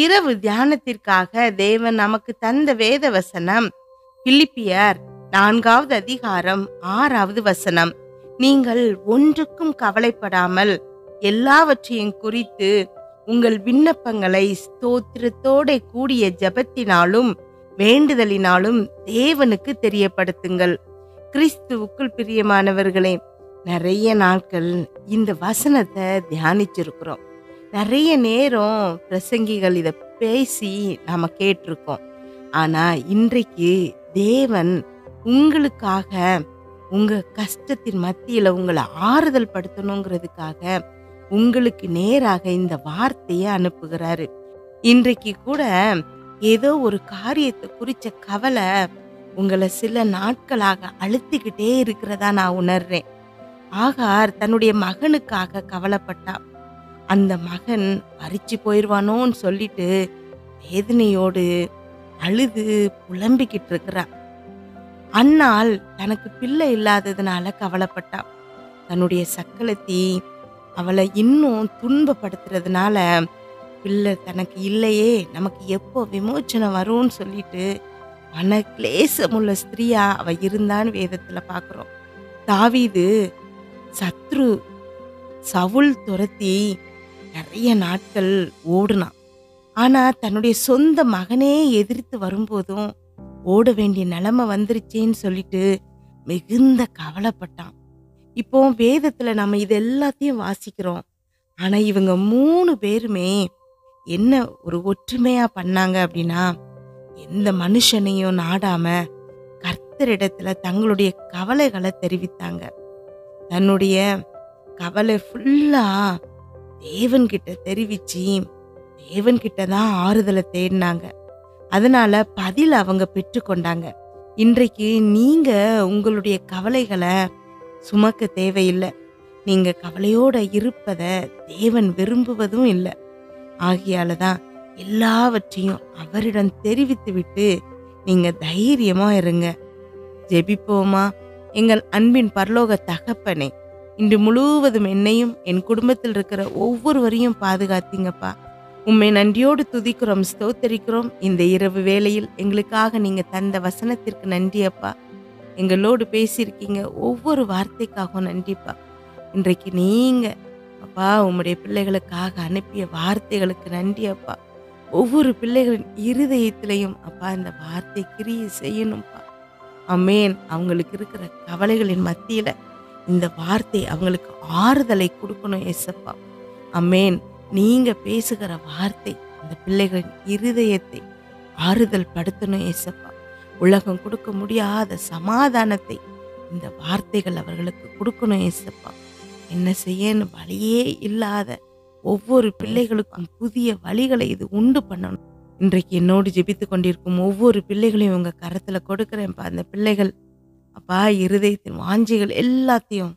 இரவு தியானத்திற்காக தேவன் நமக்கு தந்த வேத வசனம் பிலிப்பியர் நான்காவது அதிகாரம் ஆறாவது வசனம் நீங்கள் ஒன்றுக்கும் கவலைப்படாமல் எல்லாவற்றையும் குறித்து உங்கள் விண்ணப்பங்களை ஸ்தோத்திரத்தோட கூடிய ஜெபத்தினாலும் வேண்டுதலினாலும் தேவனுக்கு தெரியப்படுத்துங்கள் கிறிஸ்துவுக்குள் பிரியமானவர்களே நிறைய நாட்கள் இந்த வசனத்தை தியானிச்சிருக்கிறோம் நிறைய நேரம் பிரசங்கிகள் இதை பேசி நாம கேட்டிருக்கோம் ஆனா இன்றைக்கு தேவன் உங்களுக்காக உங்க கஷ்டத்தின் மத்தியில உங்களை ஆறுதல் படுத்தணுங்கிறதுக்காக உங்களுக்கு நேராக இந்த வார்த்தையை அனுப்புகிறாரு இன்றைக்கு கூட ஏதோ ஒரு காரியத்தை குறிச்ச கவலை உங்களை சில நாட்களாக அழுத்திக்கிட்டே இருக்கிறதா நான் உணர்றேன் ஆகார் தன்னுடைய மகனுக்காக கவலைப்பட்டா அந்த மகன் பறிச்சு போயிடுவானோன்னு சொல்லிட்டு வேதனையோடு அழுது புலம்பிக்கிட்டு இருக்கிறா அன்னாள் தனக்கு பிள்ளை இல்லாததுனால கவலைப்பட்டா தன்னுடைய சக்களத்தி அவளை இன்னும் துன்பப்படுத்துறதுனால பிள்ளை தனக்கு இல்லையே நமக்கு எப்போ விமோச்சனம் வரும்னு சொல்லிட்டு மன கிளேசமுள்ள ஸ்திரியா அவ இருந்தான்னு வேதத்துல பார்க்கிறோம் தாவீது சத்ரு சவுல் துரத்தி நிறைய நாட்கள் ஓடுனான் ஆனா தன்னுடைய சொந்த மகனே எதிர்த்து வரும்போதும் ஓட வேண்டிய நிலைமை வந்துருச்சேன்னு சொல்லிட்டு மிகுந்த கவலைப்பட்டான் இப்போ வேதத்துல நம்ம இது எல்லாத்தையும் வாசிக்கிறோம் ஆனா இவங்க மூணு பேருமே என்ன ஒரு ஒற்றுமையா பண்ணாங்க அப்படின்னா எந்த மனுஷனையும் நாடாம கர்த்தரிடத்துல தங்களுடைய கவலைகளை தெரிவித்தாங்க தன்னுடைய கவலை ஃபுல்லா தேவன்கிட்ட தெரிவிச்சு தேவன்கிட்ட தான் ஆறுதலை தேடினாங்க அதனால பதில் அவங்க பெற்றுக்கொண்டாங்க இன்றைக்கு நீங்க உங்களுடைய கவலைகளை சுமக்க தேவையில்லை நீங்க கவலையோட இருப்பத தேவன் விரும்புவதும் இல்லை ஆகையால தான் எல்லாவற்றையும் அவரிடம் தெரிவித்து விட்டு நீங்க தைரியமா இருங்க ஜெபிப்போமா எங்கள் அன்பின் பரலோக தகப்பனே இன்று முழுவதும் என்னையும் என் குடும்பத்தில் இருக்கிற ஒவ்வொருவரையும் பாதுகாத்தீங்கப்பா உம்மை நன்றியோடு துதிக்கிறோம் ஸ்தோத்தரிக்கிறோம் இந்த இரவு வேளையில் எங்களுக்காக நீங்க தந்த வசனத்திற்கு நன்றி அப்பா எங்களோடு பேசியிருக்கீங்க ஒவ்வொரு வார்த்தைக்காகவும் நன்றிப்பா இன்றைக்கு நீங்க அப்பா உம்முடைய பிள்ளைகளுக்காக அனுப்பிய வார்த்தைகளுக்கு நன்றி அப்பா ஒவ்வொரு பிள்ளைகளின் இருதயத்திலையும் அப்பா இந்த வார்த்தை கிரியை செய்யணும்ப்பா அமேன் அவங்களுக்கு இருக்கிற கவலைகளின் மத்தியில இந்த வார்த்தை அவங்களுக்கு ஆறுதலை கொடுக்கணும் ஏசப்பா அமேன் நீங்க பேசுகிற வார்த்தை அந்த பிள்ளைகளின் இருதயத்தை ஆறுதல் படுத்தணும் ஏசப்பா உலகம் கொடுக்க முடியாத சமாதானத்தை இந்த வார்த்தைகள் அவர்களுக்கு கொடுக்கணும் ஏசப்பா என்ன செய்யன்னு வழியே இல்லாத ஒவ்வொரு பிள்ளைகளுக்கும் புதிய வழிகளை இது உண்டு பண்ணணும் இன்றைக்கு என்னோடு ஜெபித்து கொண்டிருக்கும் ஒவ்வொரு பிள்ளைகளையும் உங்க கரத்துல கொடுக்குறேன்ப்பா அந்த பிள்ளைகள் அப்பா இருதயத்தின் வாஞ்சிகள் எல்லாத்தையும்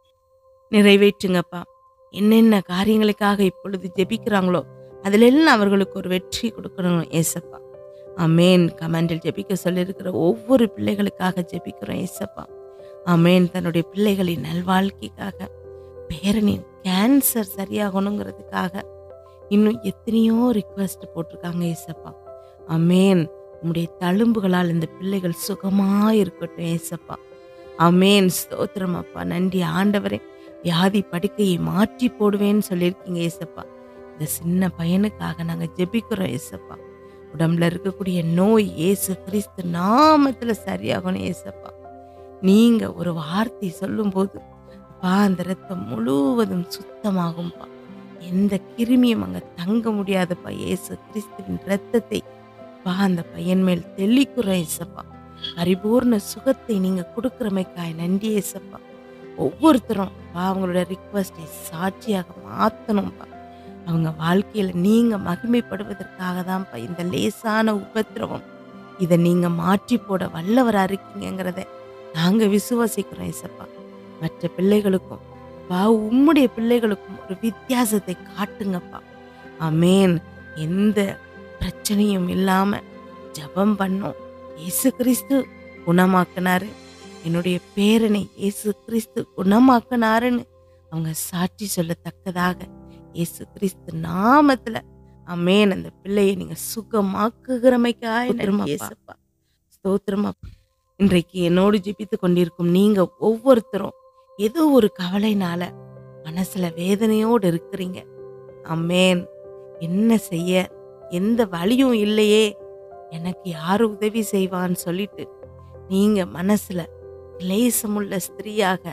நிறைவேற்றுங்கப்பா என்னென்ன காரியங்களுக்காக இப்பொழுது ஜெபிக்கிறாங்களோ அதுல எல்லாம் அவர்களுக்கு ஒரு வெற்றி கொடுக்கணும் ஏசப்பா அமேன் கமெண்டில் ஜெபிக்க சொல்லியிருக்கிற ஒவ்வொரு பிள்ளைகளுக்காக ஜெபிக்கிறோம் ஏசப்பா அமேன் தன்னுடைய பிள்ளைகளின் நல்வாழ்க்கைக்காக பேரனின் கேன்சர் சரியாகணுங்கிறதுக்காக இன்னும் எத்தனையோ ரிக்வெஸ்ட் போட்டிருக்காங்க ஏசப்பா அமேன் உம்முடைய தழும்புகளால் இந்த பிள்ளைகள் சுகமா இருக்கட்டும் ஏசப்பா அமேன் ஸ்தோத்திரம் அப்பா நன்றி ஆண்டவரே வியாதி படுக்கையை மாற்றி போடுவேன்னு சொல்லியிருக்கீங்க ஏசப்பா இந்த சின்ன பையனுக்காக நாங்கள் ஜெபிக்கிறோம் ஏசப்பா உடம்புல இருக்கக்கூடிய நோய் ஏசு கிறிஸ்து நாமத்துல சரியாகணும் ஏசப்பா நீங்க ஒரு வார்த்தை சொல்லும்போது அப்பா அந்த ரத்தம் முழுவதும் சுத்தமாகும்பா எந்த கிருமியும் அங்க தங்க முடியாதப்பா இயேசு கிறிஸ்துவின் ரத்தத்தை பா அந்த பையன் மேல் தெளிக்கிறோம் ஏசப்பா பரிபூர்ண சுகத்தை நீங்க கொடுக்குறமைக்காய் நன்றி ஏசப்பா ஒவ்வொருத்தரும் பா அவங்களோட ரிக்வஸ்டை சாட்சியாக மாத்தணும்ப்பா அவங்க வாழ்க்கையில நீங்க மகிமைப்படுவதற்காக தான்ப்பா இந்த லேசான உபத்திரவம் இதை நீங்க மாற்றி போட வல்லவரா இருக்கீங்கிறத நாங்க விசுவாசிக்கிறோம் ஏசப்பா மற்ற பிள்ளைகளுக்கும் பா உம்முடைய பிள்ளைகளுக்கும் ஒரு வித்தியாசத்தை காட்டுங்கப்பா அமேன் எந்த பிரச்சனையும் இல்லாம ஜெபம் பண்ணோம் இயேசு கிறிஸ்து குணமாக்கினாரு என்னுடைய பேரனை இயேசு கிறிஸ்து குணமாக்கினாருன்னு அவங்க சாட்சி சொல்லத்தக்கதாக இயேசு கிறிஸ்து நாமத்துல அமேன் அந்த பிள்ளையை நீங்க சுகமாக்குகிறமைக்காய் நன்றி இயேசப்பா ஸ்தோத்திரம் அப்பா. இன்றைக்கு என்னோடு ஜெபித்து கொண்டிருக்கும் நீங்க ஒவ்வொருத்தரும் ஏதோ ஒரு கவலைனால மனசுல வேதனையோடு இருக்கிறீங்க அமேன் என்ன செய்ய எந்த வழியும் இல்லையே எனக்கு யாரு உதவி செய்வான்னு சொல்லிட்டு நீங்க மனசுல கிளேசமுள்ள ஸ்திரீயாக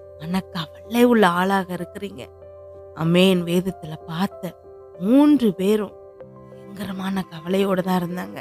மனக்கவலை உள்ள ஆளாக இருக்கிறீங்க அமேன் வேதத்துல பார்த்த மூன்று பேரும் பயங்கரமான கவலையோட தான் இருந்தாங்க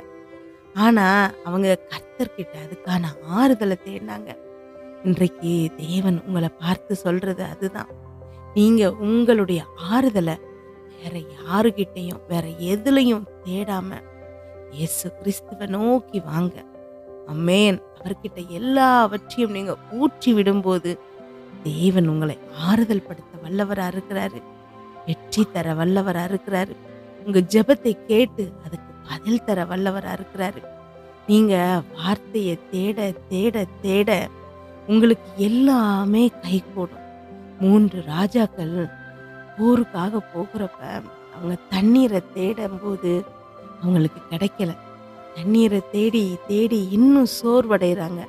ஆனா அவங்க கர்த்தர்கிட்ட அதுக்கான ஆறுதலை தேடினாங்க இன்றைக்கு தேவன் உங்களை பார்த்து சொல்றது அதுதான் நீங்க உங்களுடைய ஆறுதலை வேற யாருகிட்டையும் வேற எதுலையும் தேடாம இயேசு கிறிஸ்துவ நோக்கி வாங்க அம்மேன் அவர்கிட்ட எல்லாவற்றையும் நீங்க ஊற்றி விடும்போது தேவன் உங்களை ஆறுதல் படுத்த வல்லவரா இருக்கிறாரு வெற்றி தர வல்லவரா இருக்கிறாரு உங்க ஜெபத்தை கேட்டு அதுக்கு பதில் தர வல்லவரா இருக்கிறாரு நீங்க வார்த்தையை தேட தேட தேட உங்களுக்கு எல்லாமே கை கூடும் மூன்று ராஜாக்கள் போருக்காக போகிறப்ப அவங்க தண்ணீரை தேடும்போது அவங்களுக்கு கிடைக்கல தண்ணீரை தேடி தேடி இன்னும் சோர்வடைகிறாங்க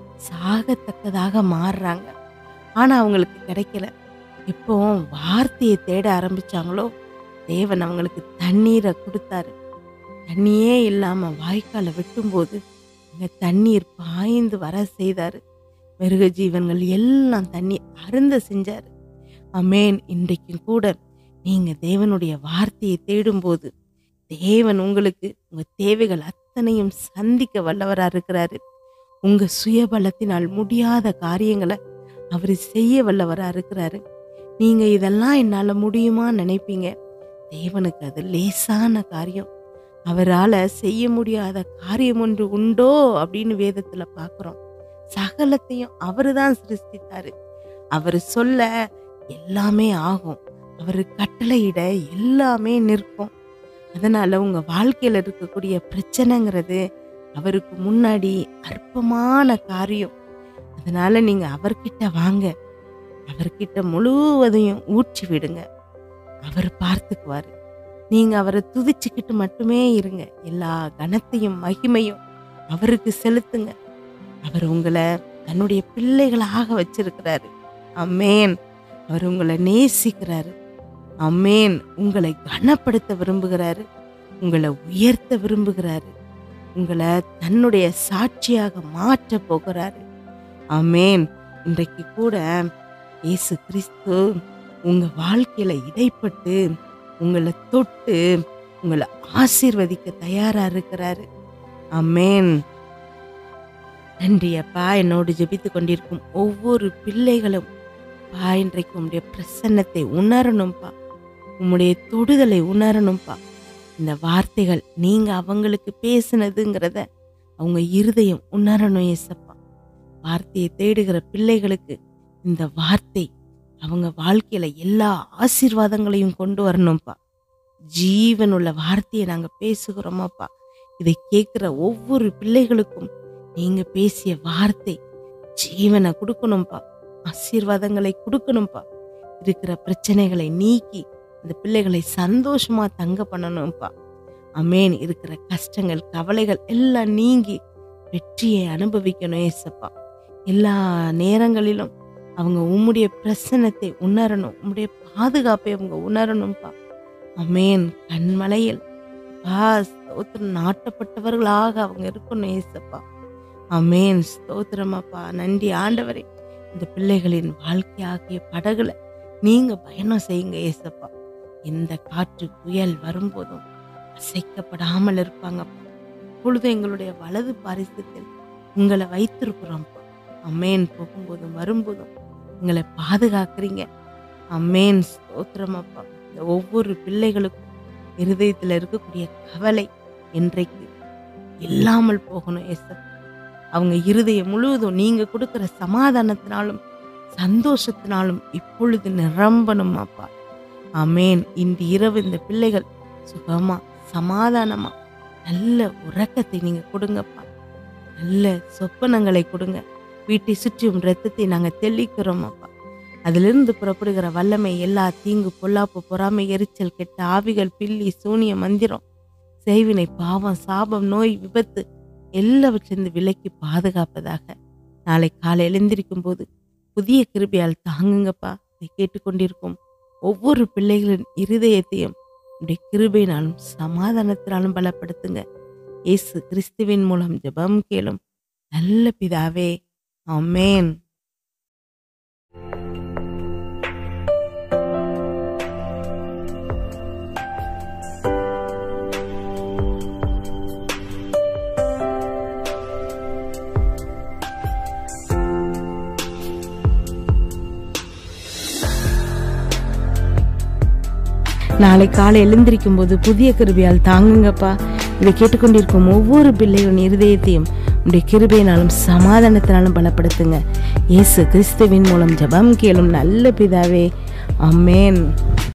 சாகத்தக்கதாக மாறுறாங்க ஆனா அவங்களுக்கு கிடைக்கல இப்போ வார்த்தையை தேட ஆரம்பிச்சாங்களோ தேவன் அவங்களுக்கு தண்ணீரை கொடுத்தாரு தண்ணியே இல்லாம வாய்க்கால வெட்டும்போது அங்க தண்ணீர் பாய்ந்து வர செய்தாரு மிருக ஜீவன்கள் எல்லாம் தண்ணி அருந்த செஞ்சாரு அமேன் இன்றைக்கும் கூட நீங்க தேவனுடைய வார்த்தையை தேடும்போது தேவன் உங்களுக்கு உங்க தேவைகள் அத்தனையும் சந்திக்க வல்லவரா இருக்கிறாரு உங்க சுயபலத்தினால் முடியாத காரியங்களை அவர் செய்ய வல்லவரா இருக்கிறாரு நீங்க இதெல்லாம் என்னால முடியுமா நினைப்பீங்க தேவனுக்கு அது லேசான காரியம் அவரால செய்ய முடியாத காரியம் ஒன்று உண்டோ அப்படின்னு வேதத்துல பார்க்கிறோம் சகலத்தையும் அவருதான் சிருஷ்டித்தாரு அவர் சொல்ல எல்லாமே ஆகும் அவர் கட்டளையிட எல்லாமே நிற்கும் அதனால உங்க வாழ்க்கையில இருக்கக்கூடிய பிரச்சனைங்கிறது அவருக்கு முன்னாடி அற்பமான காரியம் அதனால நீங்க அவர்கிட்ட வாங்க அவர்கிட்ட முழுவதையும் ஊற்றி விடுங்க அவர் பார்த்துக்குவாரு நீங்க அவரை துதிச்சுக்கிட்டு மட்டுமே இருங்க எல்லா கனத்தையும் மகிமையும் அவருக்கு செலுத்துங்க அவர் உங்களை தன்னுடைய பிள்ளைகளாக வச்சிருக்கிறாரு அம்மேன் அவர் உங்களை நேசிக்கிறாரு அம்மேன் உங்களை கனப்படுத்த விரும்புகிறாரு உங்களை உயர்த்த விரும்புகிறாரு உங்களை தன்னுடைய சாட்சியாக மாற்ற போகிறாரு அமேன் இன்றைக்கு கூட இயேசு கிறிஸ்து உங்க வாழ்க்கையில இடைப்பட்டு உங்களை தொட்டு உங்களை ஆசீர்வதிக்க தயாரா இருக்கிறாரு அமேன் நன்றி அப்பா என்னோடு ஜெபித்து கொண்டிருக்கும் ஒவ்வொரு பிள்ளைகளும் பா இன்றைக்கு உம்முடைய பிரசன்னத்தை உணரணும்ப்பா உம்முடைய தொடுதலை உணரணும்ப்பா இந்த வார்த்தைகள் நீங்க அவங்களுக்கு பேசுனதுங்கிறத அவங்க இருதயம் உணரணும் ஏசப்பா வார்த்தையை தேடுகிற பிள்ளைகளுக்கு இந்த வார்த்தை அவங்க வாழ்க்கையில எல்லா ஆசீர்வாதங்களையும் கொண்டு வரணும்ப்பா ஜீவனுள்ள வார்த்தையை நாங்க பேசுகிறோமாப்பா இதை கேட்கிற ஒவ்வொரு பிள்ளைகளுக்கும் நீங்க பேசிய வார்த்தை ஜீவனை கொடுக்கணும்ப்பா ஆசீர்வாதங்களை கொடுக்கணும்ப்பா இருக்கிற பிரச்சனைகளை நீக்கி இந்த பிள்ளைகளை சந்தோஷமா தங்க பண்ணணும்ப்பா அமேன் இருக்கிற கஷ்டங்கள் கவலைகள் எல்லாம் நீங்கி வெற்றியை அனுபவிக்கணும் ஏசப்பா எல்லா நேரங்களிலும் அவங்க உம்முடைய பிரசன்னத்தை உணரணும் உம்முடைய பாதுகாப்பை அவங்க உணரணும்ப்பா அமேன் கண்மலையில் பா ஸ்தோத்திரம் நாட்டப்பட்டவர்களாக அவங்க இருக்கணும் ஏசப்பா அமேன் ஸ்தோத்திரமாப்பா நன்றி ஆண்டவரே இந்த பிள்ளைகளின் வாழ்க்கையாகிய படகுல நீங்க பயணம் செய்யுங்க ஏசப்பா எந்த காற்று புயல் வரும்போதும் அசைக்கப்படாமல் இருப்பாங்கப்பா பொழுது எங்களுடைய வலது பாரிசத்தில் உங்களை வைத்திருக்கிறோம்ப்பா அம்மேன் போகும்போதும் வரும்போதும் எங்களை பாதுகாக்கிறீங்க அம்மேன் ஸ்தோத்திரமாப்பா இந்த ஒவ்வொரு பிள்ளைகளுக்கும் இருதயத்தில் இருக்கக்கூடிய கவலை இன்றைக்கு இல்லாமல் போகணும் ஏசப்பா அவங்க இருதயம் முழுவதும் நீங்க கொடுக்கிற சமாதானத்தினாலும் சந்தோஷத்தினாலும் இப்பொழுது நிரம்பணும் அப்பா அமேன் இன்று இரவு இந்த பிள்ளைகள் சுகமா சமாதானமா நல்ல உறக்கத்தை நீங்க கொடுங்கப்பா நல்ல சொப்பனங்களை கொடுங்க வீட்டை சுற்றியும் ரத்தத்தை நாங்க தெளிக்கிறோம் அப்பா அதிலிருந்து புறப்படுகிற வல்லமை எல்லா தீங்கு பொல்லாப்பு பொறாமை எரிச்சல் கெட்ட ஆவிகள் பில்லி சூனிய மந்திரம் செய்வினை பாவம் சாபம் நோய் விபத்து எல்லாவற்றிலிருந்து விலக்கி பாதுகாப்பதாக நாளை காலை எழுந்திருக்கும் போது புதிய கிருபையால் தாங்குங்கப்பா இதை கேட்டுக்கொண்டிருக்கும் ஒவ்வொரு பிள்ளைகளின் இருதயத்தையும் உடைய கிருபையினாலும் சமாதானத்தினாலும் பலப்படுத்துங்க இயேசு கிறிஸ்துவின் மூலம் ஜெபம் கேளும் நல்ல பிதாவே ஆமென் நாளை காலை எழுந்திருக்கும் போது புதிய கிருபையால் தாங்குங்கப்பா இதை கேட்டுக்கொண்டிருக்கும் ஒவ்வொரு பிள்ளைகளின் இருதயத்தையும் உடைய கிருபையினாலும் சமாதானத்தினாலும் பலப்படுத்துங்க இயேசு கிறிஸ்துவின் மூலம் ஜெபம் கேளும் நல்ல பிதாவே அம்மேன்